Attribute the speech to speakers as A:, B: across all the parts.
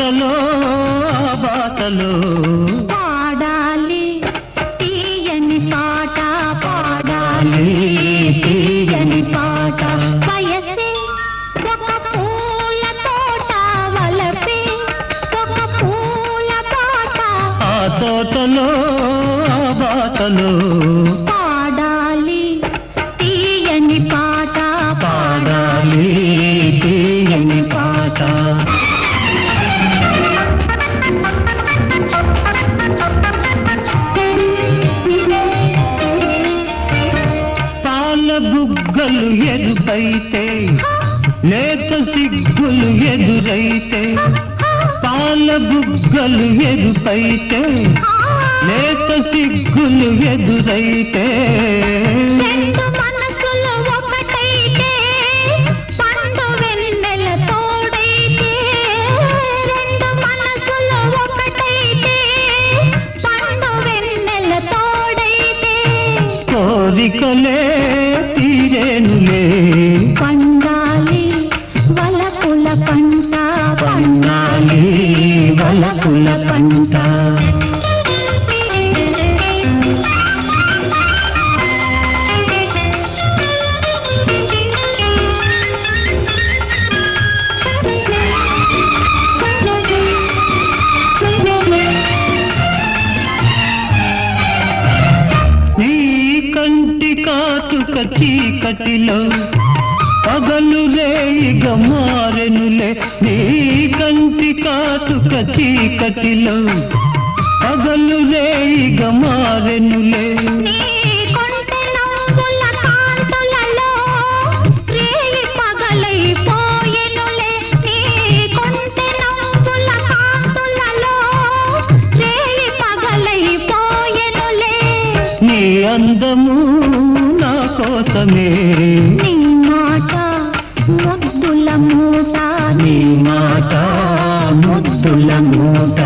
A: తోటలో ఆ బాటలో
B: పాడాలి తీయని పాట పాడాలి తీయని పాట వయసే ఒక పూల తోట వలపే ఒక పూల తోట
A: ఆ తోటలో ఆ బాటలో
B: పాడాలి తీయని పాట
A: పాడాలి తీయని పాట పాల బుగ్గలు ఎరుపైతే లేత సిగ్గులు ఎదురైతే పాల బుగ్గలు ఎరుపైతే లేత సిగ్గులు ఎదురైతే
B: రెండు మనసులు ఒకటైతే పండు వెన్నెల తోడైతే రెండు మనసులు ఒకటైతే పండు వెన్నెల తోడైతే
A: కోరికలే తీరేనులే
B: పండాలి వలపుల పంట
A: పన్నాలి వలపుల పంట నీ కంటి కాటుక చీకటిలో పగలు రేయిగ మారెనులే నీ కంటి కాటుక చీకటిలో పగలు రేయిగ మారెనులే
B: నీ కొంటె నవ్వుల కాంతులలో రేయి పగలైపోయెనులే. నీ కొంటె నవ్వుల కాంతులలో రేయి పగలైపోయెనులే.
A: నీ అందము నా కోసమే
B: నీ మాట ముద్దుల మూట
A: నీ మాట ముద్దుల మూట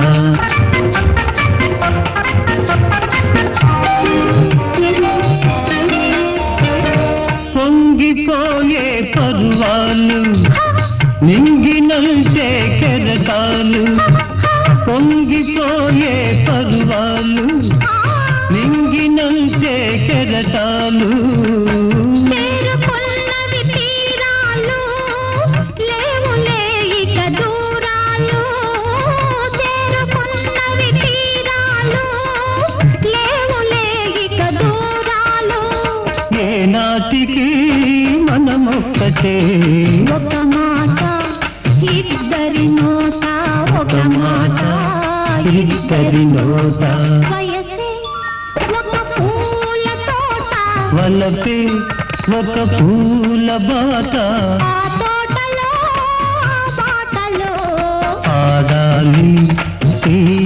A: పొంగిపోయే పర్వాలు నింగినంటే కెరటాలు పొంగిపోయే పర్వాలు నింగినంటే కెరటాలు
B: చేరుకున్నవి తీరాలు లేవులే ఇక దూరాలు చేరుకున్నవి తీరాలు లేవులే ఇక దూరాలు
A: ఏనాటికి మనమొక్కటే
B: ఒక మాట ఇద్దరి నోట ఒక మాట
A: ఇద్దరి నోట
B: వయసే ఒక పూల తోట
A: వలపే ఒక పూల బాట
B: ఆ తోటలో ఆ బాటలో
A: ఆడాలి ఈ